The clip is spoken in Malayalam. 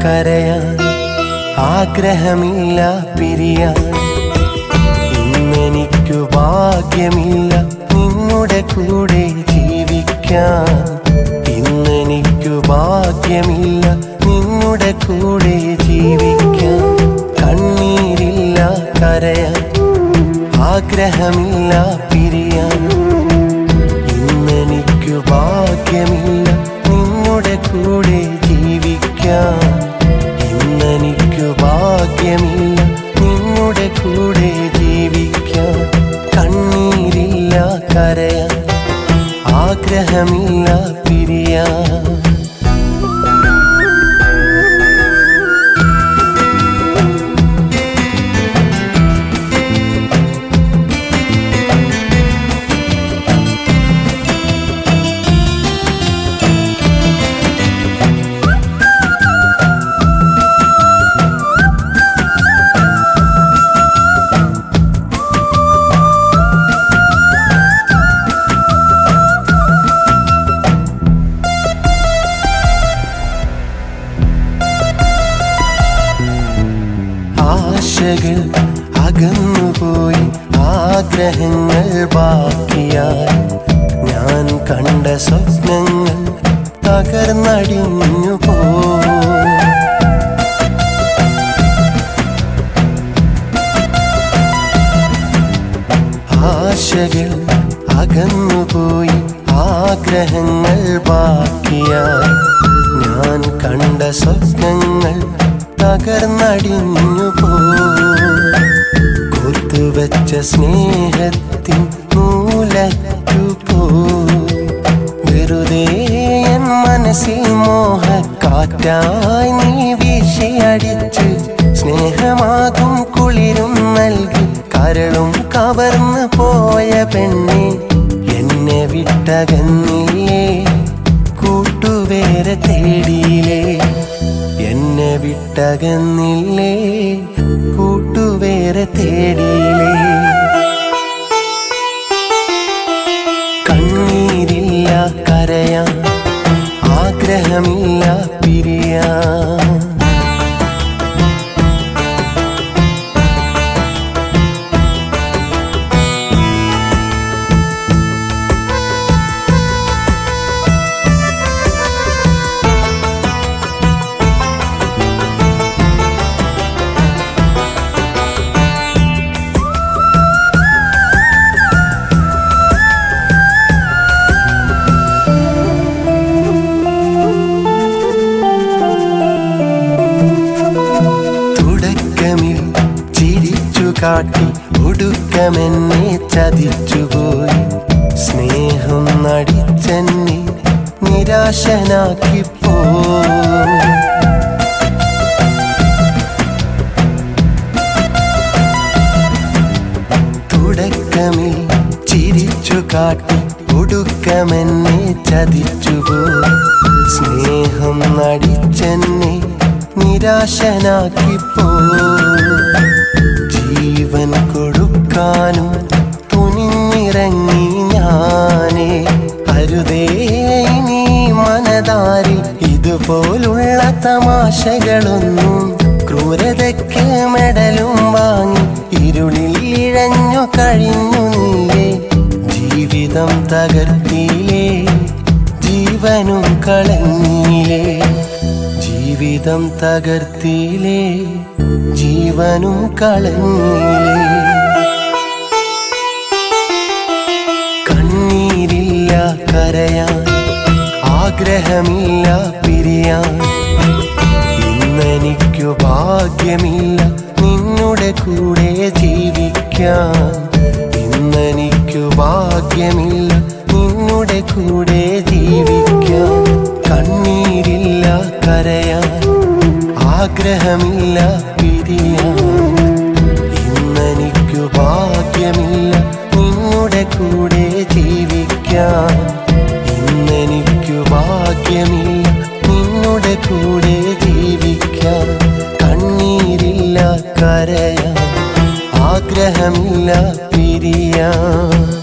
കരയാൻ ആഗ്രഹമില്ല പിരിയാൻ ഇന്നെനിക്കു ഭാഗ്യമില്ല നിന്നുടെ കൂടെ ജീവിക്കാൻ ഇന്നെനിക്കു ഭാഗ്യമില്ല നിന്നുടെ കൂടെ ജീവിക്കാൻ കണ്ണീരില്ല കരയാൻ ആഗ്രഹമില്ല പിരിയാൻ ഇന്നെനിക്കു ഭാഗ്യമില്ല നിന്നുടെ കൂടെ ജീവിക്കാൻ ഇന്നെനിക്കു ഭാഗ്യമില്ല നിന്നുടെ കൂടെ ജീവിക്കാൻ കണ്ണീരില്ല കരയാൻ ആഗ്രഹമില്ല പിരിയാൻ ആശകൾ അകന്നുപോയി ആഗ്രഹങ്ങൾ ബാക്കിയായി ഞാൻ കണ്ട സ്വപ്നങ്ങൾ തകർന്നടിഞ്ഞു പോ ആശകൾ അകന്നുപോയി ആഗ്രഹങ്ങൾ ബാക്കിയായി ഞാൻ കണ്ട സ്വപ്നങ്ങൾ തകർന്നടിഞ്ഞു പോ കൊത്തുവച്ച സ്നേഹത്തിൻ മൂലറ്റു പോ വെറുതെ എൻ മനസ്സിൽ മോഹക്കാറ്റായി നീ വീശിയടിച്ച് സ്നേഹമാകും കുളിരും നൽകി കരളും കവർന്നു പോയ പെണ്ണെ എന്നെ വിട്ടകന്നില്ലേ കൂട്ടുവേറെ തേടിയില്ലേ എന്നെ വിട്ടകന്നില്ലേ കൂട്ടുവേറെ തേടിയില്ലേ കണ്ണീരില്ല കരയാൻ ആഗ്രഹമില്ല പിരിയാൻ തുടക്കമിൽ ചിരിച്ചു കാട്ടി ഒടുക്കമെന്നെ ചതിച്ചുപോയി സ്നേഹം നടിച്ചെന്നെ നിരാശനാക്കിപ്പോ തുടക്കമിൽ ചിരിച്ചു കാട്ടി ഒടുക്കമെന്നെ ചതിച്ചുപോയി സ്നേഹം നടിച്ചെന്നെ നിരാശനാക്കിപ്പോ ജീവൻ കൊടുക്കാനും തുനിഞ്ഞിറങ്ങി ഞാനേ അരുതേ ഇനി മനതാരിൽ ഇതുപോലുള്ള തമാശകളൊന്നും ക്രൂരതയ്ക്ക് മെഡലും വാങ്ങി ഇരുളിൽ ഇഴഞ്ഞു കഴിഞ്ഞു നീയേ ജീവിതം തകർത്തിയിലേ ജീവനും കളഞ്ഞിലേ ജീവിതം തകർത്തിയിലേ ജീവനും കളഞ്ഞിലേ കണ്ണീരില്ല കരയാൻ ആഗ്രഹമില്ല പിരിയാൻ ഇന്നെനിക്കു ഭാഗ്യമില്ല നിന്നുടെ കൂടെ ജീവിക്കാൻ ഇന്നെനിക്കു ഭാഗ്യമില്ല നിന്നുടെ കൂടെ ജീവിക്കാൻ കണ്ണീരില്ല കരയാൻ ആഗ്രഹമില്ല പിരിയാൻ ഇന്നെനിക്കു ഭാഗ്യമില്ല നിന്നുടെ കൂടെ ജീവിക്കാൻ ഇന്നെനിക്കു ഭാഗ്യമില്ല നിന്നുടെ കൂടെ ജീവിക്കാൻ കണ്ണീരില്ല കരയാൻ ആഗ്രഹമില്ല പിരിയാൻ